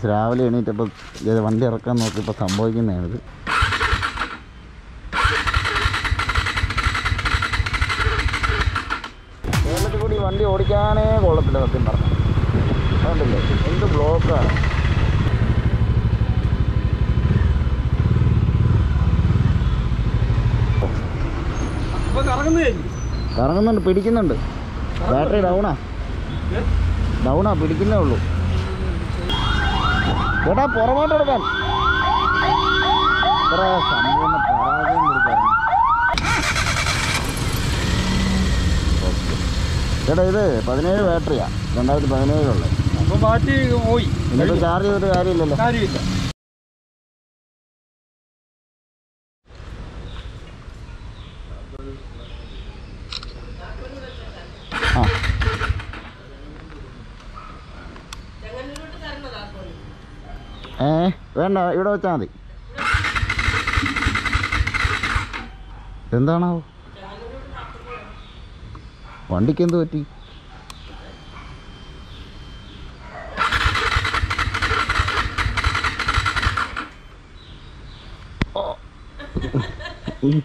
രാവിലെ എണീറ്റപ്പോൾ ഇത് വണ്ടി ഇറക്കാൻ നോക്കിയപ്പോൾ സംഭവിക്കുന്നതാണിത് കേരളത്തിൽ കൂടി വണ്ടി ഓടിക്കാനേ കൊള്ളത്തില്ല സത്യം പറഞ്ഞു അതുകൊണ്ടില്ലേ എന്ത് ബ്ലോക്കാണ് അപ്പൊ കറങ്ങുന്നേ കറങ്ങുന്നുണ്ട് പിടിക്കുന്നുണ്ട് ബാറ്ററി ഡൗണാ ഡൗണാ പിടിക്കുന്നേ ഉള്ളൂ ചേട്ടാ പുറകോട്ട് എടുക്കാൻ ഇത്ര സമ്പൂർണ്ണ പരാജയം പിടിക്കായിരുന്നു ഓക്കെ ചേട്ടാ ഇത് പതിനേഴ് ബാറ്ററിയാ രണ്ടായിരത്തി പതിനേഴിലുള്ള അപ്പൊ ബാറ്റി പോയി എന്നിട്ട് ചാർജ് ചെയ്തിട്ട് കാര്യമില്ലല്ലോ കാര്യമില്ല ആ ഏ വേണ്ട ഇവിടെ വെച്ചാൽ മതി എന്താണാവോ വണ്ടിക്ക് എന്ത് പറ്റി ഓ. ഉം.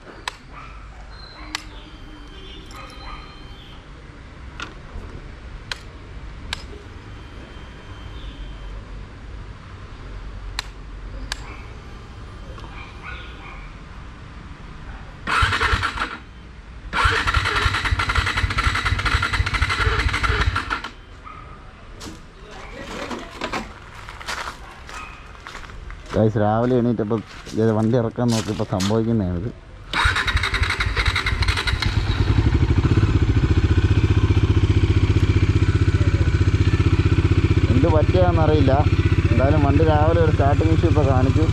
ഗൈസ് രാവിലെ എണീറ്റപ്പോൾ ഇത് വണ്ടി ഇറക്കാൻ നോക്കിയപ്പോൾ സംഭവിക്കുന്നതാണിത് എന്ത് പറ്റിയാന്നറിയില്ല എന്തായാലും വണ്ടി രാവിലെ ഒരു സ്റ്റാർട്ടിങ് ഇഷ്യൂ ഇപ്പോൾ കാണിച്ചു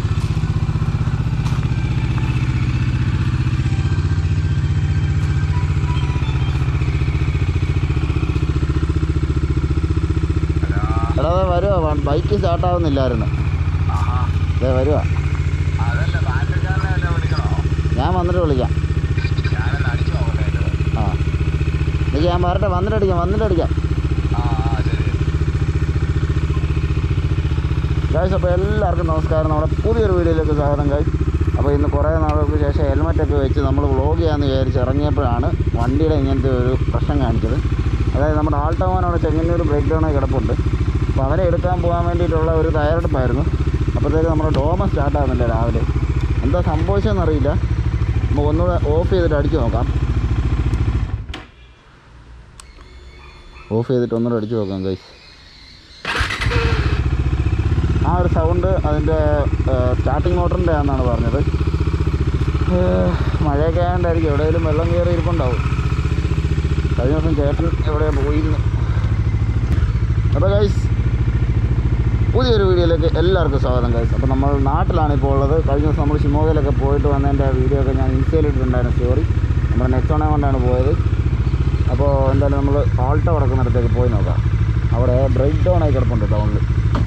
എടാ അതെ വരുവാ ബൈക്ക് സ്റ്റാർട്ടാവുന്നില്ലായിരുന്നു അതെ വരുവാ ഞാൻ വന്നിട്ട് വിളിക്കാം ആ എനിക്ക് ഞാൻ വരട്ടെ വന്നിട്ട് അടിക്കാം വന്നിട്ട് അടിക്കാം ഗായ്സ് അപ്പോൾ എല്ലാവർക്കും നമസ്കാരം നമ്മുടെ പുതിയൊരു വീഡിയോയിലേക്ക് സ്വാഗതം ഗായ്സ് അപ്പോൾ ഇന്ന് കുറേ നാളുകൾക്ക് ശേഷം ഹെൽമെറ്റൊക്കെ വെച്ച് നമ്മൾ വ്ളോഗ് ചെയ്യാമെന്ന് വിചാരിച്ച് ഇറങ്ങിയപ്പോഴാണ് വണ്ടിയുടെ ഇങ്ങനത്തെ ഒരു പ്രശ്നം കാണിച്ചത് അതായത് നമ്മുടെ ആൾട്ടോമാൻ അവിടെ ചെങ്ങന്നൂർ ബ്രേക്ക് ഡൗൺ ആയി കിടപ്പുണ്ട് അപ്പോൾ അവരെ എടുക്കാൻ പോകാൻ വേണ്ടിയിട്ടുള്ള ഒരു തയ്യാറെടുപ്പായിരുന്നു അപ്പോഴത്തേക്ക് നമ്മുടെ ഡോമ സ്റ്റാർട്ട് ആകുന്നില്ല രാവിലെ എന്താ സംഭവിച്ചതെന്നറിയില്ല നമുക്ക് ഒന്നുകൂടെ ഓഫ് ചെയ്തിട്ട് അടിച്ചു നോക്കാം ഓഫ് ചെയ്തിട്ട് ഒന്നുകൂടെ അടിച്ചു നോക്കാം ഗൈസ് ആ ഒരു സൗണ്ട് അതിൻ്റെ സ്റ്റാർട്ടിങ് മോട്ടറിൻ്റെ ആണെന്നാണ് പറഞ്ഞത് ഏഹ്, മഴയൊക്കെ ആയതുകൊണ്ടായിരിക്കും എവിടെയെങ്കിലും വെള്ളം കയറി ഇരിപ്പുണ്ടാവും കഴിഞ്ഞ ദിവസം ചേട്ടൻ എവിടെ പോയിരുന്നു അപ്പോൾ ഗൈസ് പുതിയൊരു വീഡിയോയിലേക്ക് എല്ലാവർക്കും സ്വാഗതം ഗൈസ് അപ്പോൾ നമ്മൾ നാട്ടിലാണ് ഇപ്പോൾ ഉള്ളത് കഴിഞ്ഞ ദിവസം നമ്മൾ ഷിമോഗയിലൊക്കെ പോയിട്ട് വന്നതിൻ്റെ വീഡിയോ ഒക്കെ ഞാൻ ഇൻസ്റ്റയിലിട്ടുണ്ടായിരുന്നു സ്റ്റോറി നമ്മുടെ നെക്സോണെ കൊണ്ടാണ് പോയത് അപ്പോൾ എന്തായാലും നമ്മൾ ആൾട്ടോ കിടക്കുന്നിടത്തേക്ക് പോയി നോക്കാം അവിടെ ബ്രേക്ക് ഡൗൺ ആയി കിടപ്പുണ്ട് ടൗണിൽ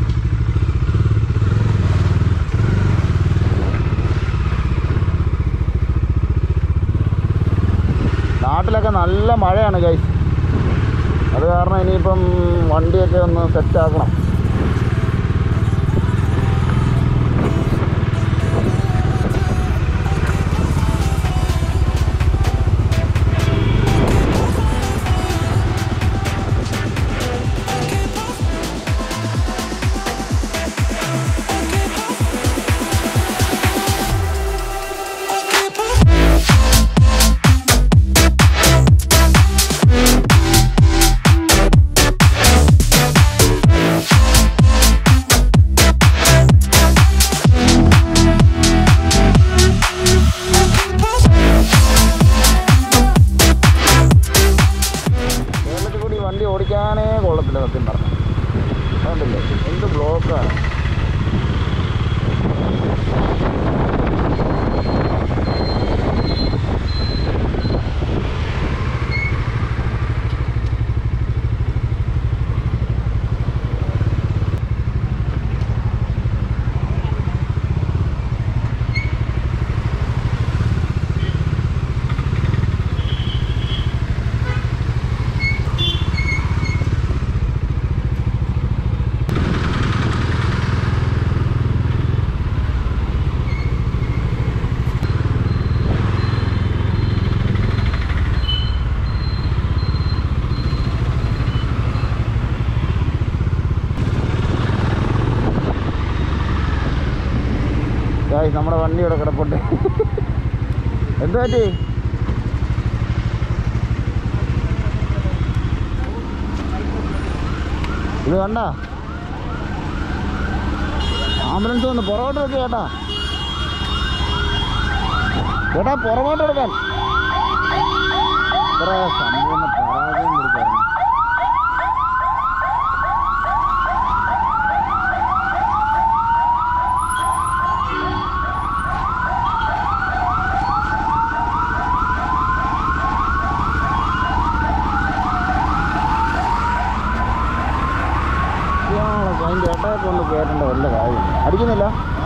നാട്ടിലൊക്കെ നല്ല മഴയാണ് ഗൈസ് അത് കാരണം ഇനിയിപ്പം വണ്ടിയൊക്കെ ഒന്ന് സെറ്റ് ആക്കണം കേരളത്തിൽ കൂടി വണ്ടി ഓടിക്കാനേ കൊള്ളത്തില്ല സത്യം പറഞ്ഞു അതുകൊണ്ടില്ലേ എന്ത് ബ്ലോക്കാണ് ഗൈസ് നമ്മുടെ വണ്ടി ഇവിടെ കിടപ്പുണ്ട് എന്ത് പറ്റി ഇത് കണ്ട ആംബുലൻസ് വന്ന് പുറകോട്ട് വെച്ച് ചേട്ടാ ചേട്ടാ പുറകോട്ട് എടുക്കാൻ ഇത്ര സമ്പൂർണ്ണ പരാജയം കൊടുക്കാറുണ്ട് ഇയാളൊക്കെ അതിൻ്റെ ഇടയെ കൊണ്ട് കയറ്റേണ്ട വല്ല കാര്യം അടിക്കുന്നില്ല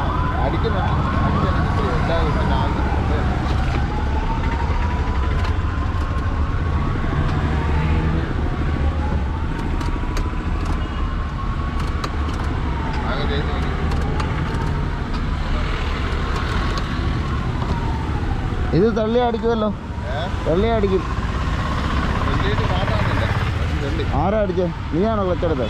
ഇത് തള്ളി അടിക്കുമല്ലോ തള്ളി അടിക്കും ആരാ അടിച്ചേ നീയാണോ ക്ലച്ചെടുത്തത്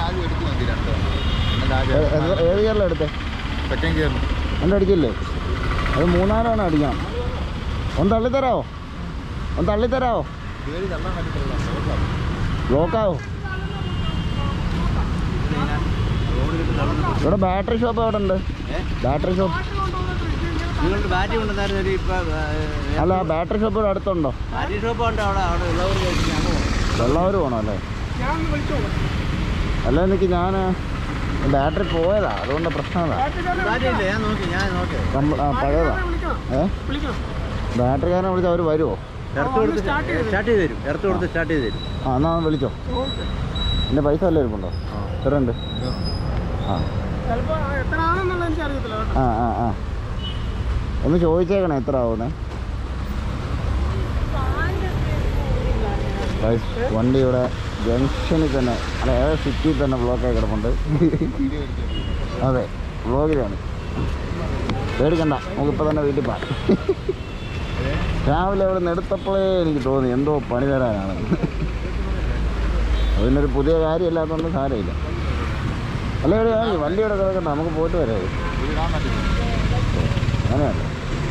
ഏത് ഗിയറിലാണ് എടുത്തേ സെക്കൻഡ് ഗിയറിൽ എൻ്റെ അടിച്ചില്ലേ അത് മൂന്നാലാണ് അടിക്കണം ഒന്ന് തള്ളിത്തരാവോ ഒന്ന് തള്ളിത്തരാവോ പേര് തള്ളാൻ പറ്റത്തില്ല ബ്ലോക്കാവോ ഇവിടെ ബാറ്ററി ഷോപ്പ് എവിടെ ഉണ്ട് ബാറ്ററി ഷോപ്പ് നിങ്ങളുടെ ബാറ്റ് കൊണ്ടുവന്നായിരുന്നു ഇപ്പൊ അല്ല ബാറ്ററി ഷോപ്പ് ഇവിടെ അടുത്തുണ്ടോ ബാറ്റ് ഷോപ്പ് ഉണ്ട് അവിടെ അവിടെ ഉള്ളവർ ഞങ്ങൾ വെള്ളവർ പോകണം അല്ലേ ഞാൻ വിളിച്ചോളാം അല്ല എനിക്ക് ഞാൻ ബാറ്ററി പോയതാ അതുകൊണ്ട് പ്രശ്നമല്ല ബാറ്റ് ഇല്ല ഞാൻ നോക്കി ഞാൻ നോക്കി കംപ്ല- ആ, പഴയതാ വിളിക്കണം ഏ വിളിക്കണം ബാറ്ററിക്കാരനെ വിളിച്ചാൽ അവർ വരുമോ ഇറത്ത് കൊടുത്ത് സ്റ്റാർട്ട് ചെയ്ത് തരും ഇറത്ത് കൊടുത്ത് സ്റ്റാർട്ട് ചെയ്ത് തരും ആ എന്നാൽ ഒന്ന് വിളിച്ചോ എൻ്റെ പൈസ വല്ലതും ഇരിപ്പുണ്ടോ എത്ര ഉണ്ട് ആ ചിലപ്പോ എത്ര ആണെന്നുള്ളത് എനിക്ക് അറിയത്തില്ല കേട്ടോ ആ ആ ആ ഒന്ന് ചോദിച്ചേക്കണേ എത്ര ആവുന്നേ ഗൈസ്, വണ്ടി ഇവിടെ ജംഗ്ഷനിൽ തന്നെ അല്ല ഏത് സിറ്റിയിൽ തന്നെ ബ്ലോക്കായി കിടപ്പുണ്ട് അതെ ബ്ലോക്കിലാണ് പേടിക്കണ്ട നമുക്കിപ്പോൾ തന്നെ വീട്ടിൽ പോകാം രാവിലെ അവിടെ നിന്ന് എടുത്തപ്പോഴേ എനിക്ക് തോന്നി എന്തോ പണി തരാനാണ് അതിനൊരു പുതിയ കാര്യമില്ലാത്തതുകൊണ്ട് സാരമില്ല അല്ല ഇവിടെ ആയി വണ്ടി ഇവിടെ കിടക്കണ്ട നമുക്ക് പോയിട്ട് വരാം ഇടാൻ പറ്റില്ല അങ്ങനെയല്ല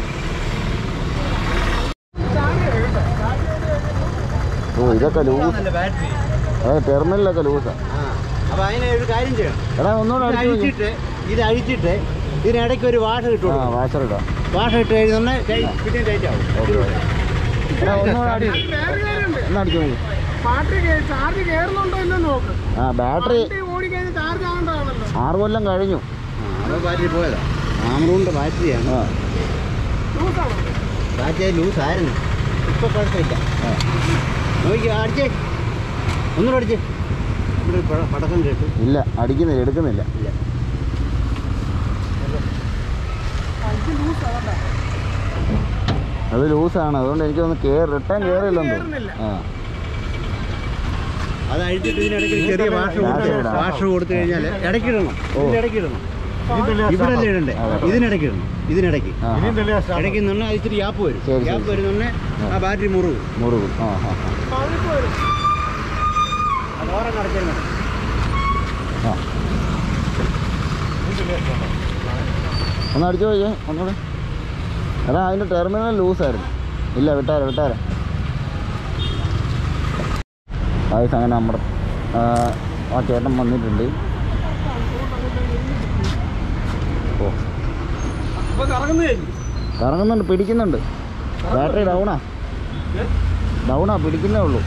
ഓ ഇതൊക്കെ ലൂസ് ബാറ്ററി അതെ ടെർമിനലൊക്കെ ലൂസാ ആ അപ്പൊ അതിനെ ഒരു കാര്യം ചെയ്യണം എടാ ഒന്നുകൂടെ ഇത് അടിച്ചു നോക്ക്. അഴിച്ചിട്ട് ഇത് അഴിച്ചിട്ട് ഇതിനിടയ്ക്ക് ഒരു വാഷ കിട്ടും ആ വാഷർ ഇടാം വാഷ ഇട്ട് കഴിഞ്ഞാൽ പിന്നെ ടൈറ്റ് ആവും ഓക്കെ എടാ ഒന്നുകൂടെ അടി വേറെ കാര്യമുണ്ട് ഒന്ന് അടിച്ചു നോക്കി ബാറ്ററി ചാർജ് കയറുന്നുണ്ടോ ഇല്ലെന്ന് നോക്ക് ആ ബാറ്ററി വണ്ടി ഓടിക്കഴിഞ്ഞ് ചാർജ് ആകേണ്ടതാണല്ലോ ആറ് കൊല്ലം കഴിഞ്ഞു അപ്പോൾ ബാറ്ററി പോയതാ ആമറൂണിൻ്റെ ബാറ്ററിയാണ് ആ ലൂസാണോ ബാറ്ററി ലൂസ് ആയിരുന്നു ഇപ്പോൾ കുഴപ്പമില്ല ആ നോക്കി അടിച്ചേ ഒന്നുകൂടെ അടിച്ചേ ഇവിടെ ഒരു പട- പടക്കം കേട്ടു ഇല്ല അടിക്കുന്നില്ല എടുക്കുന്നില്ല ഇല്ല ഇത് ലൂസാണ് അത് ലൂസാണ് അതുകൊണ്ട് എനിക്ക് ഒന്ന് കയറി റിട്ടേൺ കയറില്ലെന്ന് കേറുന്നില്ല. ആ അത് അഴിച്ചിട്ട് ഇതിനിടയ്ക്ക് ഒരു ചെറിയ വാഷ് കൊടുത്ത് ഇടാം. വാഷ് കൊടുത്തു കഴിഞ്ഞാൽ ഇടയ്ക്കിടണം ഓ. ഇതിനിടയ്ക്ക് ഇടണം ഇവിടെ അല്ലേ ഇടണ്ടേ അതെ. ഇതിനിടയ്ക്ക് ഇടണം ഇതിനിടയ്ക്ക് ആ ആ. ഇടയ്ക്ക് നിന്ന് അത് ഇച്ചിരി ഗ്യാപ്പ് വരും ശരി, ഗ്യാപ്പ് ശരി. വരുന്നുണ്ടെ ആ ബാറ്ററി മുറിവ് മുറിവ് ആ ആ ആ. പഴുപ്പ് വരും അത് ഓരം അടച്ചാൽ മതി ആ ഒന്ന് അടിച്ചു പോയേ ഒന്നുകൂടെ എടാ അതിൻ്റെ ടെർമിനൽ ലൂസായിരുന്നു ഇല്ല വിട്ടാരെ വിട്ടാരെ ആയിസ് അങ്ങനെ നമ്മുടെ ആ, ആ ചേട്ടൻ വന്നിട്ടുണ്ട് ഓ അപ്പൊ കറങ്ങുന്നേ കറങ്ങുന്നുണ്ട് പിടിക്കുന്നുണ്ട് ബാറ്ററി ഡൗണാ ഡൗണാ പിടിക്കുന്നേ ഉള്ളൂ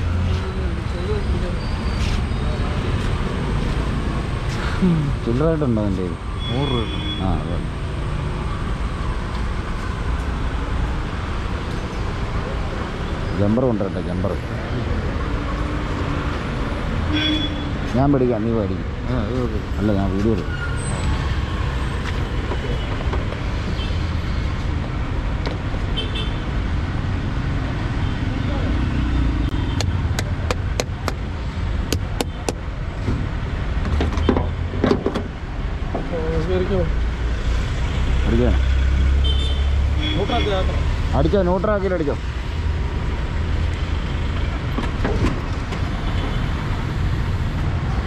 ചില്ലറായിട്ടുണ്ടോ എൻ്റെ കയ്യിൽ നൂറ് രൂപ ആ അതെ ജമ്പർ കൊണ്ടുവരട്ടെ ജമ്പർ ഞാൻ പിടിക്കാം നീ പേടിക്കും ആ ഇത് ഓക്കെ അല്ല ഞാൻ വീഡിയോ എടുക്കും അടിക്കണം അടിച്ചോ ന്യൂട്രാക്കിൽ അടിച്ചോ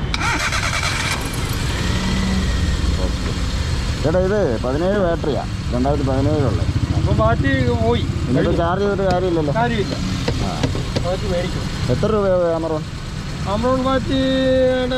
ചേട്ടാ ഇത് പതിനേഴ് ബാറ്ററിയാ രണ്ടായിരത്തി പതിനേഴിലുള്ള അപ്പോൾ മാറ്റി പോയി ഇനിയിപ്പോൾ ചാർജ് ചെയ്തിട്ട് കാര്യമില്ലല്ലോ കാര്യമില്ല ആ മാറ്റി മേടിക്കും എത്ര രൂപയാവും ക്യാമറോൺ ആമറോൺ മാറ്റിയുടെ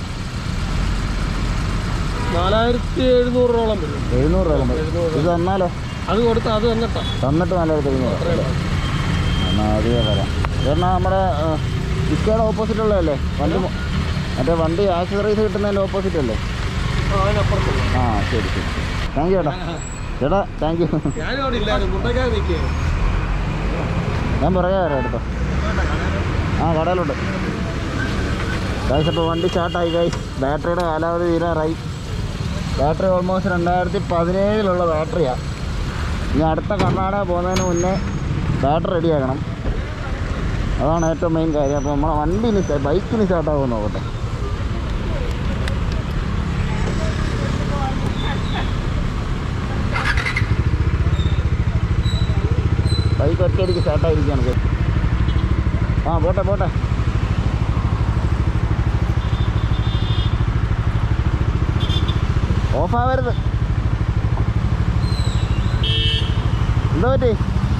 നാലായിരത്തി എഴുന്നൂറോളം വരും എഴുന്നൂറ് രൂപ ഇത് തന്നാലോ അത് കൊടുത്ത് അത് തന്നിട്ടാ തന്നിട്ട് നാലായിരത്തി എഴുന്നൂറ് അത്രയും എന്നാൽ അധികം വരാം ചേട്ടനാ നമ്മുടെ ഇക്കയുടെ ഓപ്പോസിറ്റ് ഉള്ളതല്ലേ വണ്ടി മൊ- മറ്റേ വണ്ടി ആക്സസറീസ് കിട്ടുന്നതിൻ്റെ ഓപ്പോസിറ്റ് അല്ലേ ആ അതിനപ്പുറത്തുള്ള ആ ശരി ശരി താങ്ക് യു ചേട്ടാ ചേട്ടാ താങ്ക് യു ഞാനും അവിടെ ഇല്ലായിരുന്നു മുണ്ടക്കാതെ നിൽക്കുകയാണ് ഞാൻ പറയാം വരാം എടുത്തോ ആ കടയിലുണ്ട് ഗായ്സ് അപ്പോൾ വണ്ടി സ്റ്റാർട്ടായി ഗായ്സ് ബാറ്ററിയുടെ കാലാവധി തീരാറായി ബാറ്ററി ഓൾമോസ്റ്റ് രണ്ടായിരത്തി പതിനേഴിലുള്ള ബാറ്ററിയാണ് ഇനി അടുത്ത കർണാടക പോകുന്നതിന് മുന്നേ ബാറ്ററി റെഡിയാക്കണം അതാണ് ഏറ്റവും മെയിൻ കാര്യം അപ്പോൾ നമ്മളെ വണ്ടിന് ബൈക്കിന് സ്റ്റാർട്ടാകുമെന്ന് നോക്കട്ടെ ബൈക്ക് ഒറ്റയടിക്ക് സ്റ്റാർട്ടായിരിക്കുകയാണ് guys. ആ പോട്ടെ പോട്ടെ ഓഫാവരുത് എന്താ പറ്റി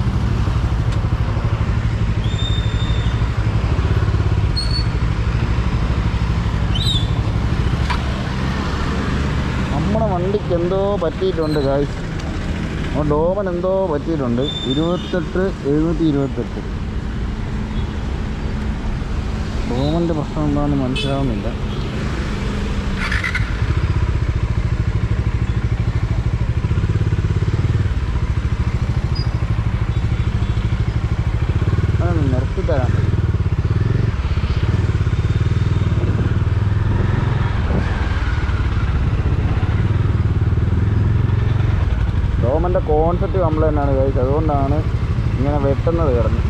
നമ്മുടെ വണ്ടിക്ക് എന്തോ പറ്റിയിട്ടുണ്ട് കായ്സ് നമ്മുടെ ഡോമൻ എന്തോ പറ്റിയിട്ടുണ്ട് ഇരുപത്തെട്ട് എഴുന്നൂറ്റി ഇരുപത്തെട്ട് ഡോമൻ്റെ പ്രശ്നം എന്താണെന്ന് മനസ്സിലാവുന്നില്ല അതൊന്ന് നിർത്തിത്തരാം ഡോമൻ്റെ കോൺസെപ്റ്റ് കംപ്ലൈൻ്റ് ആണ് കഴിച്ചത് അതുകൊണ്ടാണ് ഇങ്ങനെ വെട്ടുന്നത് കിടന്ന്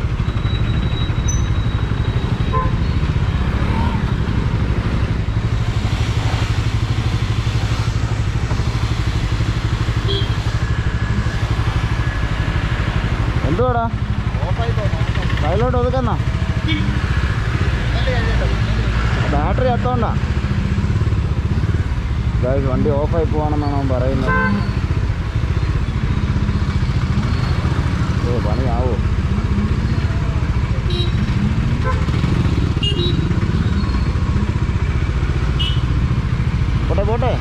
എന്തുവാടാ കയ്യിലോട്ട് ഒതുക്കന്നാ ബാറ്ററി എത്തോണ്ടാ ഗായ്സ് വണ്ടി ഓഫായി പോവാണെന്നാണ് അവൻ പറയുന്നത് ഓ പണിയാവോ പോട്ടെ പോട്ടെ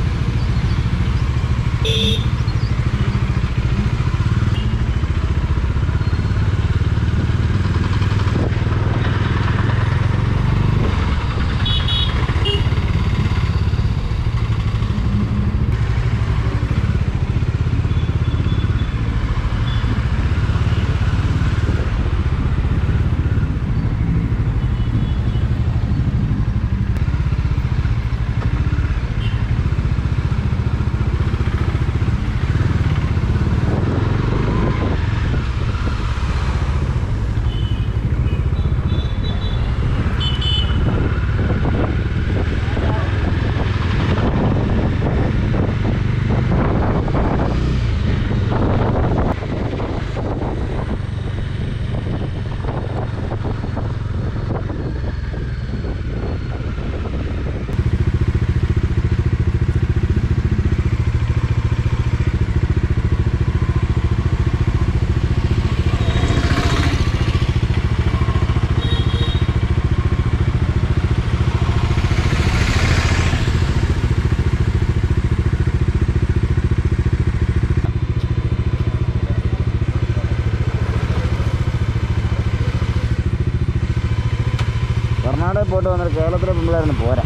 കർണാടകയിൽ പോയിട്ട് വന്നിട്ട് കേരളത്തിലെ പിള്ളേരൊന്നും പോരാ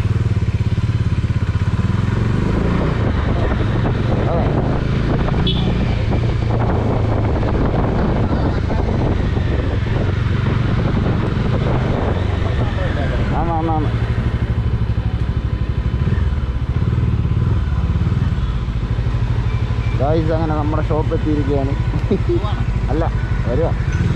അതെ ആന്ന് ആന്ന് ആന്ന് ഗായ്സ് അങ്ങനെ നമ്മുടെ ഷോപ്പ് എത്തിയിരിക്കുകയാണ് അല്ല വരിക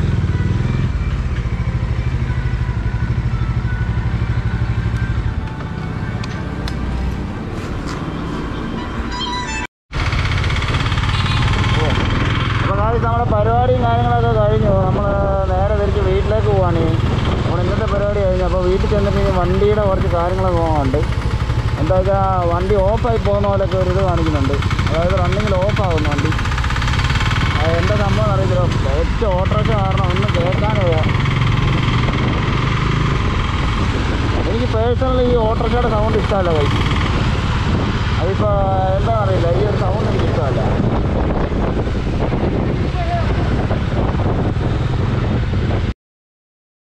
അപ്പോൾ ഗായ്സ് നമ്മുടെ പരിപാടിയും കാര്യങ്ങളൊക്കെ കഴിഞ്ഞു നമ്മൾ നേരെ തിരിച്ച് വീട്ടിലേക്ക് പോവാണ് ഇനി. നമ്മൾ ഇന്നത്തെ പരിപാടി കഴിഞ്ഞു അപ്പോൾ വീട്ടിൽ ചെന്നിട്ട് ഇനി വണ്ടിയുടെ കുറച്ച് കാര്യങ്ങളൊക്കെ പോകാനുണ്ട് എന്താ വെച്ചാൽ വണ്ടി ഓഫായി പോകുന്ന പോലെയൊക്കെ ഒരു ഇത് കാണിക്കുന്നുണ്ട് അതായത് റണ്ണിങ്ങിൽ ഓഫാകുന്നു വണ്ടി ഒറ്റ ഓട്ടോറിക്ഷ കാരണം ഒന്നും കേൾക്കാനേ വയ്യ. എനിക്ക് പേഴ്സണലി ഈ ഓട്ടോറിക്ഷയുടെ സൗണ്ട് ഇഷ്ടമല്ല കൈ അതിപ്പോൾ എന്താ അറിയില്ല ഈ ഒരു സൗണ്ട് എനിക്ക് ഇഷ്ടമല്ല